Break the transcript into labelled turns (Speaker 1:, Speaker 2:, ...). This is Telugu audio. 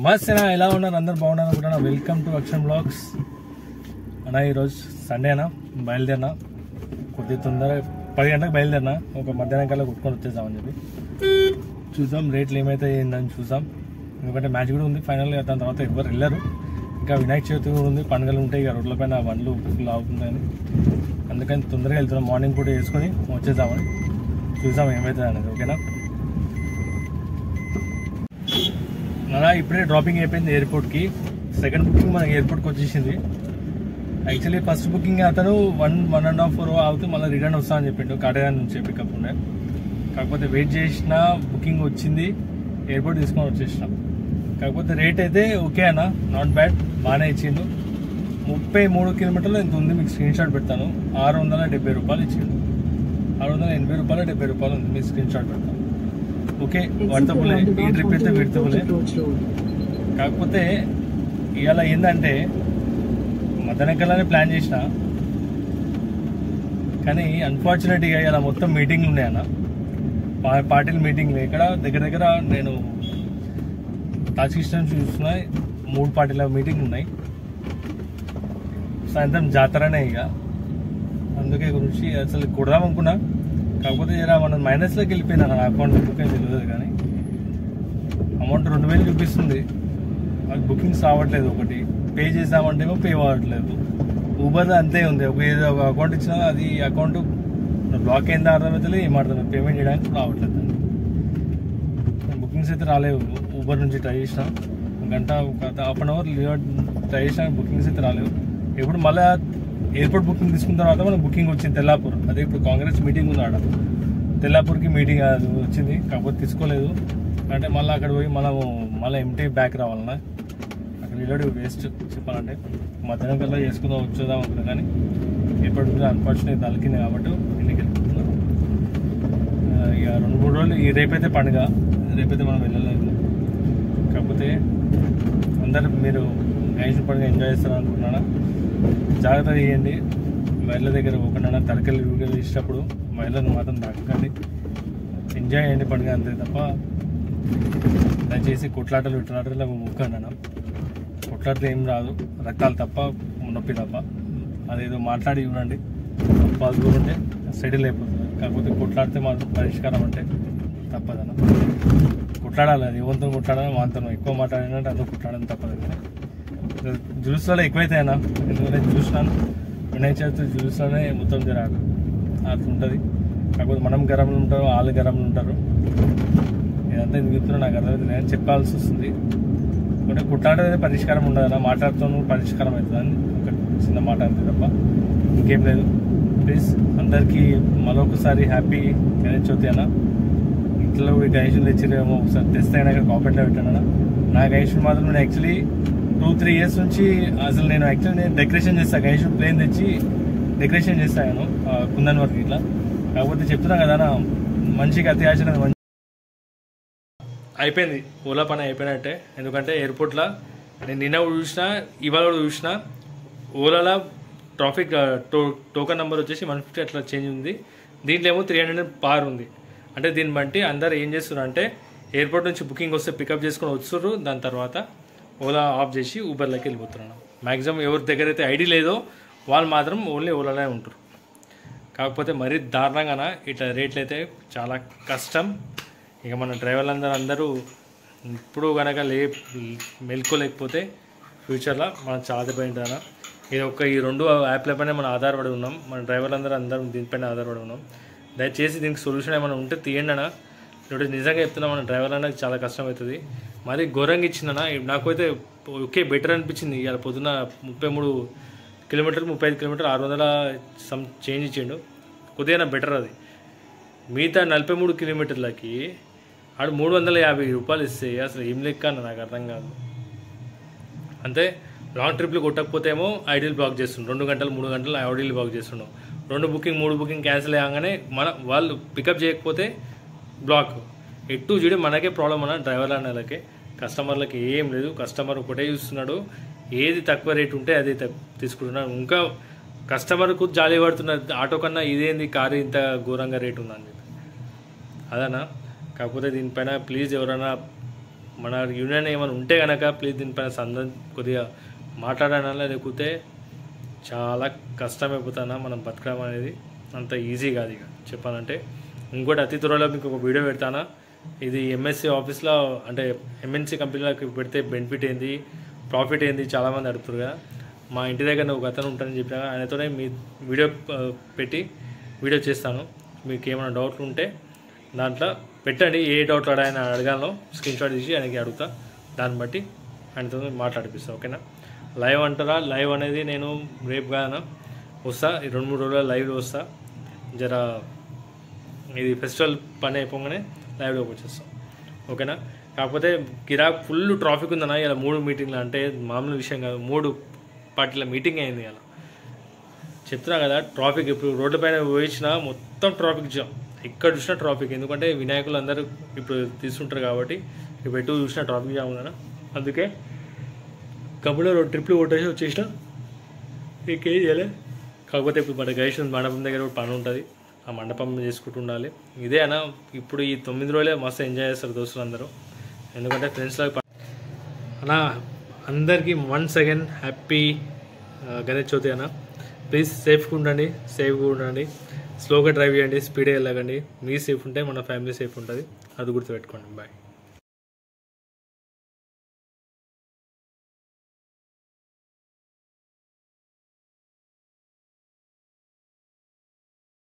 Speaker 1: నమస్తే అన్న ఎలా ఉన్నారు అందరు బాగున్నారు అనుకుంటున్నా వెల్కమ్ టు అక్షన్ బ్లాగ్స్ అన్న ఈరోజు సండే అన్న బయలుదేరినా కొద్దిగా తొందర పది గంటలకు బయలుదేరినా ఒక మధ్యాహ్నం కల్లా కొట్టుకొని వచ్చేద్దామని చెప్పి చూద్దాం రేట్లు ఏమైతే ఏందని చూద్దాం ఎందుకంటే మ్యాచ్ కూడా ఉంది ఫైనల్గా దాని తర్వాత ఎవరు వెళ్ళరు ఇంకా వినాయక చవితి కూడా ఉంది పండుగలు ఉంటాయి ఇక రోడ్ల పైన బండ్లు ఫుల్ అవుతుందని అందుకని తొందరగా వెళ్తున్నాం మార్నింగ్ కూడా వేసుకొని వచ్చేద్దామని చూద్దాం ఏమవుతుంది అనేది ఓకేనా అలా ఇప్పుడే డ్రాపింగ్ అయిపోయింది ఎయిర్పోర్ట్కి సెకండ్ బుకింగ్ మనకి ఎయిర్పోర్ట్కి వచ్చేసింది యాక్చువల్లీ ఫస్ట్ బుకింగ్ అతను one one and half four అవుతూ మళ్ళీ రిటర్న్ వస్తా అని చెప్పిండు కాటేరా నుంచి పికప్ ఉండే కాకపోతే వెయిట్ చేసిన బుకింగ్ వచ్చింది ఎయిర్పోర్ట్ తీసుకొని వచ్చేసినాం కాకపోతే రేట్ అయితే ఓకే అన్న నాట్ బ్యాడ్ బాగానే ఇచ్చిండు ముప్పై మూడు కిలోమీటర్లు ఎంత ఉంది మీకు స్క్రీన్ షాట్ పెడతాను ఆరు వందల డెబ్బై రూపాయలు ఇచ్చిండు ఆరు వందల ఎనభై రూపాయలు డెబ్బై రూపాయలు ఉంది మీకు స్క్రీన్ షాట్ పెడతాను ఓకే వర్తబులే ఈ ట్రిప్ అయితే విడతబులే కాకపోతే ఇవాళ ఏంటంటే మదనకల్లానే ప్లాన్ చేసిన కానీ అన్ఫార్చునేట్గా ఇలా మొత్తం మీటింగ్లు ఉన్నాయన్న పా- పార్టీల మీటింగ్లు ఇక్కడ దగ్గర దగ్గర నేను తాజకిస్తాన్ చూస్తున్నా మూడు పార్టీల మీటింగ్ ఉన్నాయి సాయంత్రం జాతరనే ఇక అందుకే గురించి అసలు కొడదాం అనుకున్నా కాకపోతే జర మనం మైనస్లోకి వెళ్ళిపోయింది నా అకౌంట్ బుకింగ్ తెలియదు కానీ అమౌంట్ రెండు వేలు చూపిస్తుంది అది బుకింగ్స్ రావట్లేదు ఒకటి పే చేసామంటేమో పే అవ్వట్లేదు ఊబర్ అంతే ఉంది ఒక ఏదో ఒక అకౌంట్ ఇచ్చినా అది అకౌంట్ బ్లాక్ అయిందా అర్థమవుతుంది ఏం అర్థం పేమెంట్ చేయడానికి రావట్లేదు దాన్ని బుకింగ్స్ అయితే రాలేవు ఊబర్ నుంచి ట్రై చేసిన ఒక గంట ఒక హాఫ్ అన్ అవర్ ట్రై చేసిన బుకింగ్స్ అయితే రాలేవు ఇప్పుడు మళ్ళీ ఎయిర్పోర్ట్ బుకింగ్ తీసుకున్న తర్వాత మనకు బుకింగ్ వచ్చింది తెల్లాపూర్ అదే ఇప్పుడు కాంగ్రెస్ మీటింగ్ ఉంది ఆడ తెల్లాపూర్కి మీటింగ్ అది వచ్చింది కాకపోతే తీసుకోలేదు అంటే మళ్ళీ అక్కడ పోయి మనము మళ్ళీ ఎంటీ బ్యాక్ రావాలన్నా అక్కడ నిలబడి వేస్ట్ చెప్పాలంటే మధ్యాహ్నం కల్లా చేసుకుందాం వచ్చేద్దాం అనుకున్నా కానీ ఎయిర్పోర్ట్ మీద అన్ఫార్చునేట్ తలకింది కాబట్టి ఇంటికి వెళ్ళిపోతున్నాం ఆ, ఇక రెండు మూడు రోజులు ఈ రేపైతే పండుగ రేపైతే మనం వెళ్ళలేదు కాకపోతే అందరు మీరు గణేష్ పండుగ ఎంజాయ్ చేస్తారు అనుకున్నానా జాగ్రత్త చేయండి వైర్ల దగ్గర పోకుండా తలకలు వీడియోలు తీసేటప్పుడు వైర్లను మాత్రం తాకండి ఎంజాయ్ చేయండి పండుగ అంతే తప్ప దయచేసి కొట్లాటలు ఇట్లాటలు ముక్కండి అన్న కొట్లాడితే ఏం రాదు రక్తాలు తప్ప నొప్పి తప్ప అదేదో మాట్లాడి చూడండి పాజిబుల్ ఉంటే సెటిల్ అయిపోతుంది కాకపోతే కొట్లాడితే మాత్రం పరిష్కారం అంటే తప్పదన్న కొట్లాడాలి అది ఎవరితో కొట్లాడాలి మాతో ఎక్కువ మాట్లాడినట్టు అందులో కొట్లాడడం తప్పదు కానీ జ్యూస్లలో ఎక్కువైతాయన్నా ఎందుకంటే చూసినాను వినాయక చవితి జ్యూస్లోనే మొత్తం జరాకు అట్లా ఉంటుంది కాకపోతే మనం గరంలో ఉంటారు వాళ్ళు గరంలో ఉంటారు ఇదంతా ఎందుకు చెప్తున్నా నాకు అర్థమైంది నేను చెప్పాల్సి వస్తుంది అంటే కుట్టాడే పరిష్కారం ఉండదు మాట్లాడుతూ పరిష్కారం అవుతుంది అని ఒక చిన్న మాట అంతే తప్ప ఇంకేం లేదు ప్లీజ్ అందరికీ మరొకసారి హ్యాపీ గణేష్ చవితి అన్న ఇంట్లో ఈ గణేషులు తెచ్చిరేమో ఒకసారి తెస్తే అయినా కాపరేట్లో పెట్టాను నా గణేషుడు మాత్రం నేను యాక్చువల్లీ టూ త్రీ ఇయర్స్ నుంచి అసలు నేను యాక్చువల్లీ నేను డెకరేషన్ చేస్తాను గణేషుడు ప్లేన్ తెచ్చి డెకరేషన్ చేస్తాను కుందన్ వరకు ఇట్లా కాకపోతే చెప్తున్నా కదా నా మనిషికి అత్యాశ అనేది మంచి అయిపోయింది ఓలా పని అయిపోయినట్టే ఎందుకంటే ఎయిర్పోర్ట్లో నేను నిన్న కూడా చూసిన ఇవాళ కూడా చూసిన ఓలాలో ట్రాఫిక్ ఆ, టో టోకన్ నెంబర్ వచ్చేసి వన్ ఫిఫ్టీ అట్లా చేంజ్ ఉంది దీంట్లో ఏమో త్రీ హండ్రెడ్ పార్ ఉంది అంటే దీన్ని బట్టి అందరు ఏం చేస్తున్నారు అంటే ఎయిర్పోర్ట్ నుంచి బుకింగ్ వస్తే పికప్ చేసుకొని వస్తున్నారు దాని తర్వాత ఓలా ఆఫ్ చేసి ఊబర్లోకి వెళ్ళిపోతున్నాను మ్యాక్సిమం ఎవరి దగ్గర అయితే ఐడి లేదో వాళ్ళు మాత్రం ఓన్లీ ఓలాలోనే ఉంటారు కాకపోతే మరీ దారుణంగాన ఇట్లా రేట్లు అయితే చాలా కష్టం ఇక మన డ్రైవర్లందరూ అందరూ ఇప్పుడు కనుక లే మేల్కోలేకపోతే ఫ్యూచర్లో మనం చాలా దెబ్బతింటారా ఇది ఒక ఈ రెండు యాప్లపైన మనం ఆధారపడి ఉన్నాం మన డ్రైవర్లందరూ అందరం దీనిపైన ఆధారపడి ఉన్నాం దయచేసి దీనికి సొల్యూషన్ ఏమైనా ఉంటే తీయండి అన్న ఇప్పుడు నిజంగా చెప్తున్నా మన డ్రైవర్లకు చాలా కష్టం అవుతుంది మరి ఘోరంగా ఇచ్చిందన్న నాకైతే ఓకే బెటర్ అనిపించింది ఇవాళ పొద్దున ముప్పై మూడు కిలోమీటర్లు ముప్పై ఐదు కిలోమీటర్లు ఆరు వందల సమ్ చేంజ్ ఇచ్చిండు కొద్దిగా బెటర్ అది మిగతా నలభై మూడు కిలోమీటర్లకి ఆడు మూడు వందల యాభై రూపాయలు ఇస్తే అసలు ఏం లెక్క అన్న నాకు అర్థం కాదు అంతే లాంగ్ ట్రిప్లు కొట్టకపోతే ఏమో ఐడియల్ బ్లాక్ చేస్తుండు రెండు గంటలు మూడు గంటలు ఐడియల్ బ్లాక్ చేస్తుండు రెండు బుకింగ్ మూడు బుకింగ్ క్యాన్సిల్ అయ్యాగానే మన వాళ్ళు పికప్ చేయకపోతే బ్లాక్ ఎటు చూడి మనకే ప్రాబ్లం అన్న డ్రైవర్ల నెలకే కస్టమర్లకి ఏం లేదు కస్టమర్ ఒకటే చూస్తున్నాడు ఏది తక్కువ రేట్ ఉంటే అదే తక్- తీసుకుంటున్నాడు ఇంకా కస్టమర్కు జాలి పడుతున్నారు ఆటో కన్నా ఇదేంది కారు ఇంత ఘోరంగా రేట్ ఉందని చెప్పి అదనా కాకపోతే దీనిపైన ప్లీజ్ ఎవరైనా మన యూనియన్ ఏమైనా ఉంటే కనుక ప్లీజ్ దీనిపైన సందం కొద్దిగా మాట్లాడాలా లేకపోతే చాలా కష్టమైపోతానా మనం బతకడం అనేది అంత ఈజీ కాదు ఇక చెప్పాలంటే ఇంకోటి అతి త్వరలో మీకు ఒక వీడియో పెడతానా ఇది ఎంఎస్సి ఆఫీస్లో అంటే ఎంఎన్సీ కంపెనీలోకి పెడితే బెనిఫిట్ ఏంది ప్రాఫిట్ ఏంది చాలామంది అడుగుతారు కదా మా ఇంటి దగ్గర ఒక అతను ఉంటానని చెప్పిన ఆయనతోనే మీ వీడియో ఆ, పెట్టి వీడియో చేస్తాను మీకు ఏమైనా డౌట్లు ఉంటే దాంట్లో పెట్టండి ఏ డౌట్లు ఆయన అడగాలో స్క్రీన్ షాట్ తీసి ఆయనకి అడుగుతా దాన్ని బట్టి ఆయనతో మాట్లాడిపిస్తాను ఓకేనా లైవ్ అంటారా లైవ్ అనేది నేను రేపు గాన వస్తా ఈ రెండు మూడు రోజుల లైవ్లో వస్తా జర ఇది ఫెస్టివల్ పని అయిపోగానే లైవ్లోకి వచ్చేస్తాం ఓకేనా కాకపోతే కిరాక్ ఫుల్ ట్రాఫిక్ ఉందన్న ఇలా మూడు మీటింగ్లు అంటే మామూలు విషయం కాదు మూడు పార్టీల మీటింగ్ అయింది ఇలా చెప్తున్నా కదా ట్రాఫిక్ ఇప్పుడు రోడ్ల పైన పోయించిన మొత్తం ట్రాఫిక్ జామ్ ఎక్కడ చూసినా ట్రాఫిక్ ఎందుకంటే వినాయకులు అందరూ ఇప్పుడు తీసుకుంటారు కాబట్టి ఇప్పుడు ఎటు చూసినా ట్రాఫిక్ జామ్ ఉందన్న అందుకే కబులో రెండు ట్రిప్లు కొట్టేసి వచ్చేసిన ఇంకేం చేయలే కాకపోతే ఇప్పుడు మన గైషన్ మండపం దగ్గర ఒక పని ఉంటుంది ఆ మండపం చేసుకుంటూ ఉండాలి ఇదే అన్న ఇప్పుడు ఈ తొమ్మిది రోజులే మస్తు ఎంజాయ్ చేస్తారు దోస్తులు అందరూ ఎందుకంటే ఫ్రెండ్స్లో అన్న అందరికీ once again happy Ganesh Chavithi అన్న ప్లీజ్ సేఫ్గా ఉండండి సేఫ్గా ఉండండి స్లోగా డ్రైవ్ చేయండి స్పీడ్గా వెళ్ళకండి మీ సేఫ్ ఉంటే మన ఫ్యామిలీ సేఫ్ ఉంటుంది అది గుర్తుపెట్టుకోండి బాయ్